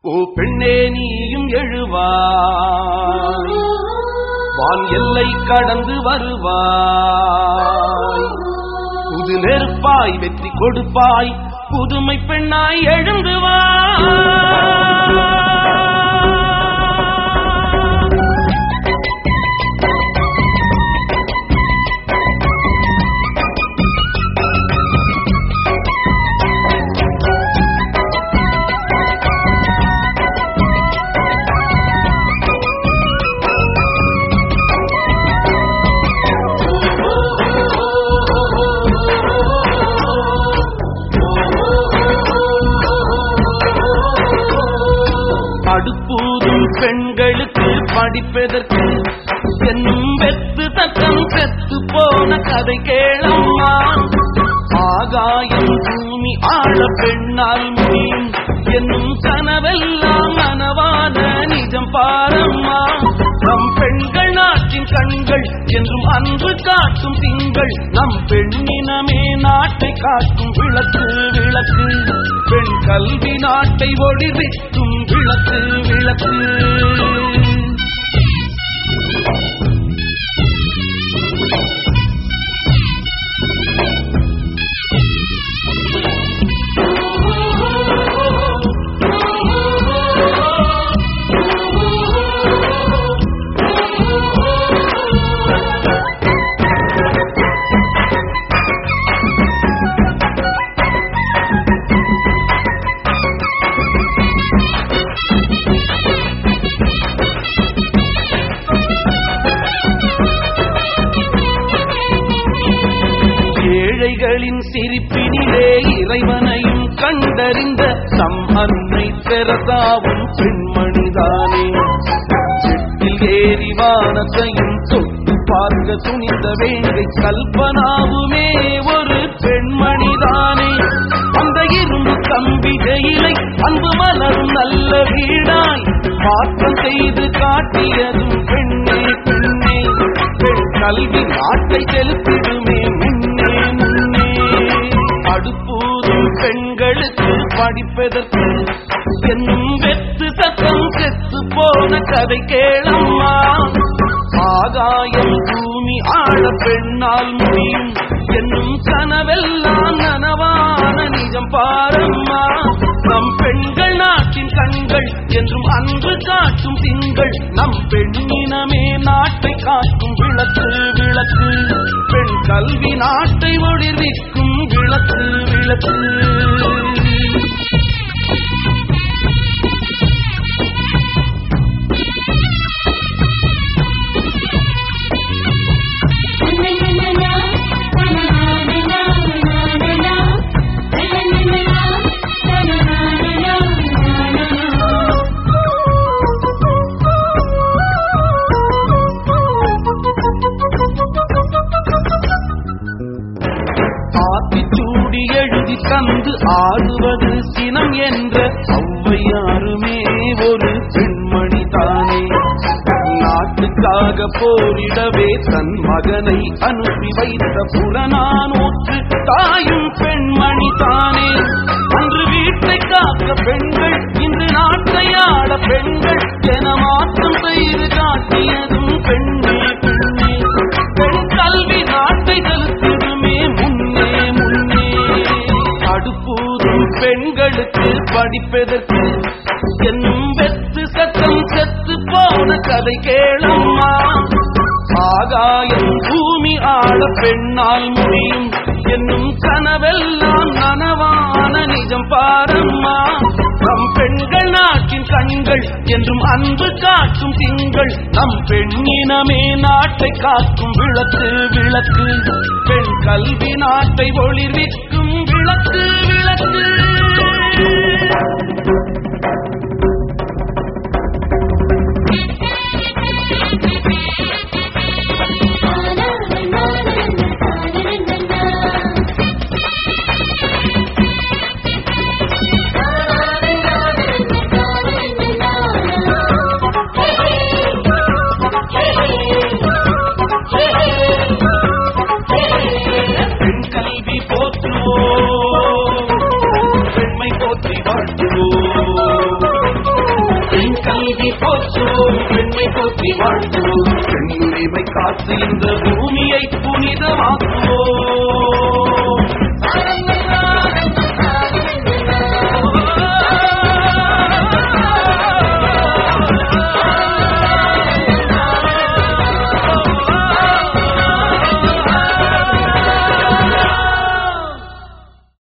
ஓ பெண்ணே நீயும் எழுவாய் வான் எல்லை கடந்து வருவாய் புது நெருப்பாய் வெற்றி கொடுப்பாய் புதுமை பெண்ணாய் எழுந்து வா அடுப்பூதும் பெண்களுக்கு படிப்பதற்கு என்னும் வெத்து தத்தம் செத்து போன கதை கேளம்மா ஆகாயம் பூமி ஆழ பெண்ணால் முடியும் என்னும் கனவெல்லாம் நனவான நிஜம் பாரம்மா நம் பெண்கள் நாட்டின் கண்கள் என்றும் அன்று காட்டும் திங்கள் நம் பெண்ணினமே நாட்டை காட்டும் விளக்கு விளக்கு பெண் கல்வி நாட்டை ஒளிவிக்கும் விளக்கு விளக்கு ஏழைகளின் சிரிப்பினிலே இறைவனையும் கண்டறிந்த நம் அன்னை தெரசாவும் பெண்மணிதானே செட்டில் ஏறி வானத்தையும் தொட்டு பார்க்க துணிந்த வேங்கை கல்பனாவுமே ஒரு பெண்மணிதானே அந்த இரும்பு கம்பிகையிலை அன்பு மலரும் நல்ல வீடாய் மாற்றம் செய்து காட்டியதும் பெண்ணே பெண்ணே பெண் கல்வி நாட்டை செலுத்திடுமே முன்னே முன்னே அடுப்பூதும் பெண்களுக்கு படிப்பதற்கு என்னும் வெத்து சத்தம் செத்து போன கதை கேளம்மா ஆகாயம் பூமி ஆழ பெண்ணால் முடியும் என்னும் கனவெல்லாம் நனவான நிஜம் பாரம்மா நம் பெண்கள் நாட்டின் கண்கள் என்றும் அன்று காட்டும் திங்கள் நம் பெண்ணினமே நாட்டை காக்கும் விளக்கு விளக்கு பெண் கல்வி நாட்டை ஒளிர்விக்கும் விளக்கு விளக்கு ஆத்திச்சூடி எழுதி தந்து ஆடுவது சினம் என்ற ஔவையாருமே ஒரு பெண்மணி தானே நாட்டுக்காக போரிடவே தன் மகனை அனுப்பி வைத்த புறநானூற்று தாயும் பெண்மணி தானே அன்று வீட்டை காக்க பெண்கள் இன்று நாட்டை ஆள பெண்கள் என மாற்றம் செய்து காட்டியதும் பெண்ணே பெண்ணே பெண் கல்வி நாட்டை செலுத்திடுமே முன்னே முன்னே அடுப்பூதும் பெண்களுக்கு படிப்பதற்கு என்னும் வெத்து சத்தம் செத்து போன கதை கேளம்மா ஆகாயம் பூமி ஆள பெண்ணால் முடியும் என்னும் கனவெல்லாம் நனவான நிஜம் பாரம்மா நம் பெண்கள் நாட்டின் கண்கள் என்றும் அன்பு காட்டும் திங்கள் நம் பெண்ணினமே நாட்டை காக்கும் விளக்கு விளக்கு பெண் கல்வி நாட்டை ஒளிர்விக்கும் விளக்கு விளக்கு பெண் கல்வி போற்றுவோம் பெண்மை போற்றி வாழ்த்துவோம் போற்றி வாழ்த்துவோம் பெண்ணுரிமை காத்து இந்த பூமியை புனிதமாக்குவோம்